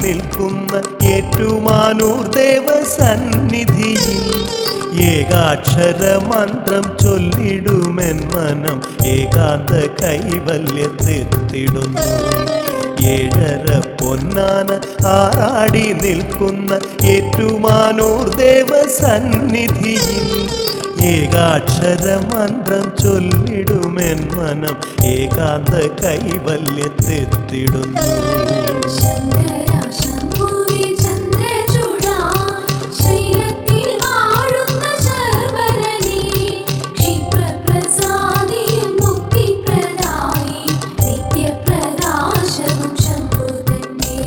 നിൽക്കുന്ന ഏറ്റുമാനൂർ ദേവസന്നിധിയിൽ ഏകാക്ഷര മന്ത്രം ചൊല്ലിടുമെൻ മനം ഏകാന്ത കൈവല്യത്തെത്തിടുന്നു ഏഴര പൊന്നാന ആറാടി നിൽക്കുന്ന ഏറ്റുമാനൂർ ദേവസന്നിധിയിൽ ഏകാക്ഷര മന്ത്രം ചൊല്ലിടുമെൻ മനം ഏകാന്ത കൈവല്യത്തെത്തിടുന്നു ശങ്കര ശംഭുവി ചന്ദ്രചൂഡാ ശൈലത്തിൽ വാഴുന്ന ശർവരനേ ക്ഷിപ്രപ്രസാദിയും മുക്തിപ്രദായി നിത്യപ്രകാശവും ശംഭു തന്നെ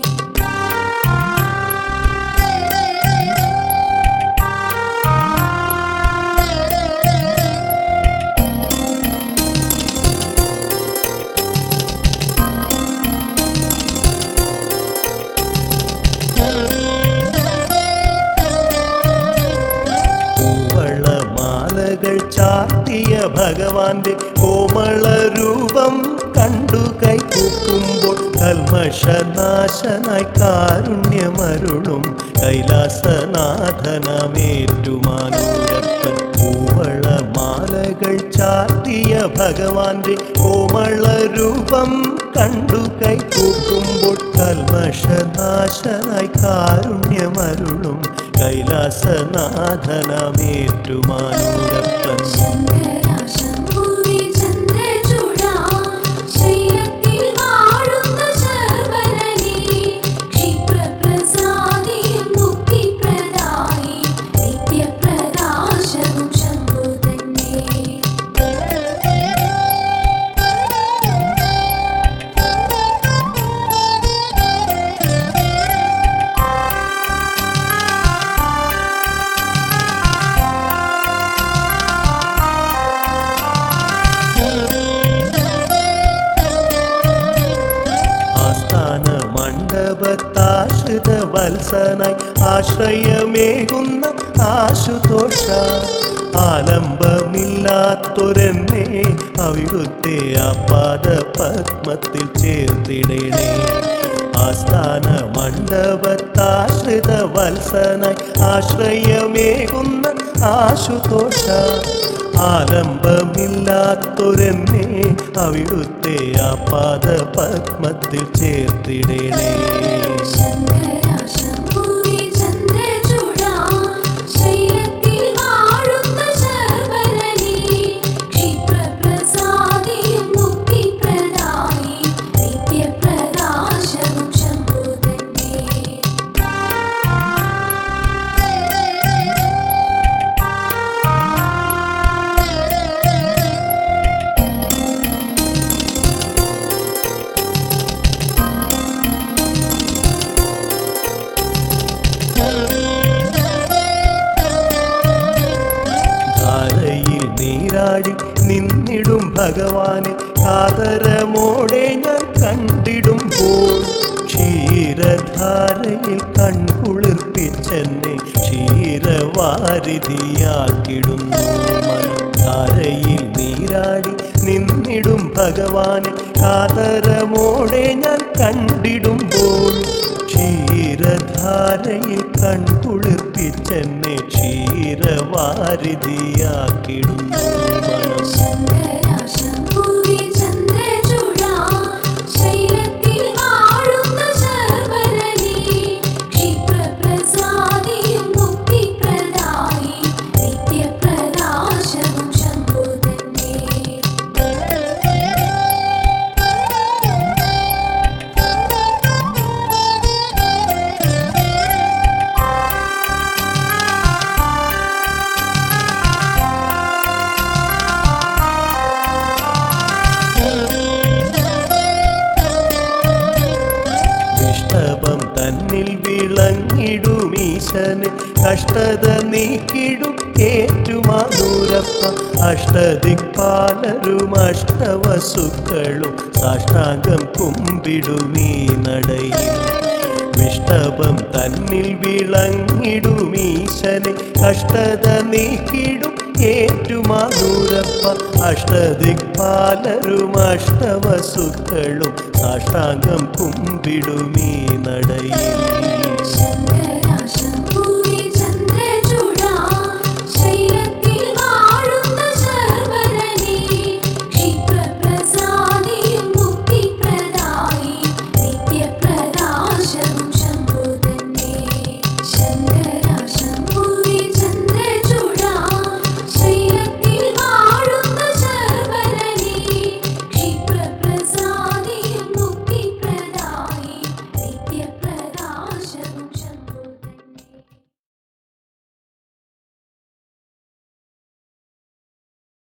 പൂവളമാലകൾ ചാർത്തിയ ഭഗവാന്റെ കോമള രൂപം കണ്ടു കൈകൂക്കുമ്പോൾ കൽമഷനാശനായി കാരുണ്യമരുളും കൈലാസനാഥനമേറ്റുമാനൂരപ്പൻ പൂവളമാലകൾ ചാർത്തിയ ഭഗവാന്റെ കോമള രൂപം കണ്ടു കൈകൂക്കുമ്പോൾ കൽമഷനാശനായി കാരുണ്യമരുളും കൈലാസനാഥനമേറ്റുമാനൂരപ്പൻ ശങ്കര ശംഭുവി ചന്ദ്രചൂഡാ ശൈലത്തിൽ വാഴുന്ന ശർവരനേ ക്ഷിപ്രപ്രസാദിയും മുക്തിപ്രദായി നിത്യപ്രകാശവും ശംഭു തന്നെ ആസ്ഥാന മണ്ഡപത്താശ്രിത വത്സനായി ആശ്രയമേകുന്ന ആശുതോഷ ആലംബമില്ലാത്തൊരെന്നെ അവിടുത്തെ ആപാദ പത്മത്തിൽ ചേർത്തിടണേ ആസ്ഥാന മണ്ഡപത്താശ്രിത വത്സനായി ആശ്രയമേകുന്ന ആശുതോഷ ആലംബമില്ലാത്തൊരെന്നെ അവിടുത്തെ ആപാദ പത്മത്തിൽ ചേർത്തിടണേ ശങ്കര ശംഭുവി ചന്ദ്രചൂഡാ ശൈലത്തിൽ വാഴുന്ന ശർവരനേ ക്ഷിപ്രപ്രസാദിയും മുക്തിപ്രദായി നിത്യപ്രകാശവും ശംഭു തന്നെ ധാരയിൽ നീരാടി നിന്നിടും ഭഗവാനെ കാതരമോടെ ഞാൻ കണ്ടിടുമ്പോൾ ക്ഷീരധാരയിൽ കൺകുളിർപ്പിച്ചെന്നെ ക്ഷീരവാരിധിയാക്കിടുന്നു മനം ധാരയിൽ നീരാടി നിന്നിടും ഭഗവാനെ കാതരമോടെ ഞാൻ കണ്ടിടുമ്പോൾ ക്ഷീരധാരയിൽ കൺകുളിർപ്പിച്ചെന്നെ ക്ഷീരവാരിധിയാക്കിടുന്നു മനം ശങ്കര ശംഭുവി ചന്ദ്രചൂഡാ ശൈലത്തിൽ വാഴുന്ന ശർവരനേ ക്ഷിപ്രപ്രസാദിയും മുക്തിപ്രദായി നിത്യപ്രകാശവും ശംഭു തന്നെ വിഷ്ടപം തന്നിൽ വിളങ്ങിടുമീശന് കഷ്ടത നീക്കിടും ഏറ്റുമാനൂരപ്പ അഷ്ടദിക്പാലരും അഷ്ടവസുക്കളും സാഷ്ടാംഗം കുമ്പിടുമീ നടയിൽ വിഷ്ടപം തന്നിൽ വിളങ്ങിടുമീശന് കഷ്ടത നീക്കിടും ഏറ്റുമാനൂരപ്പ അഷ്ടദിക്പാലരും അഷ്ടവസുക്കളും സാഷ്ടാംഗം കുമ്പിടുമീ നടയിൽ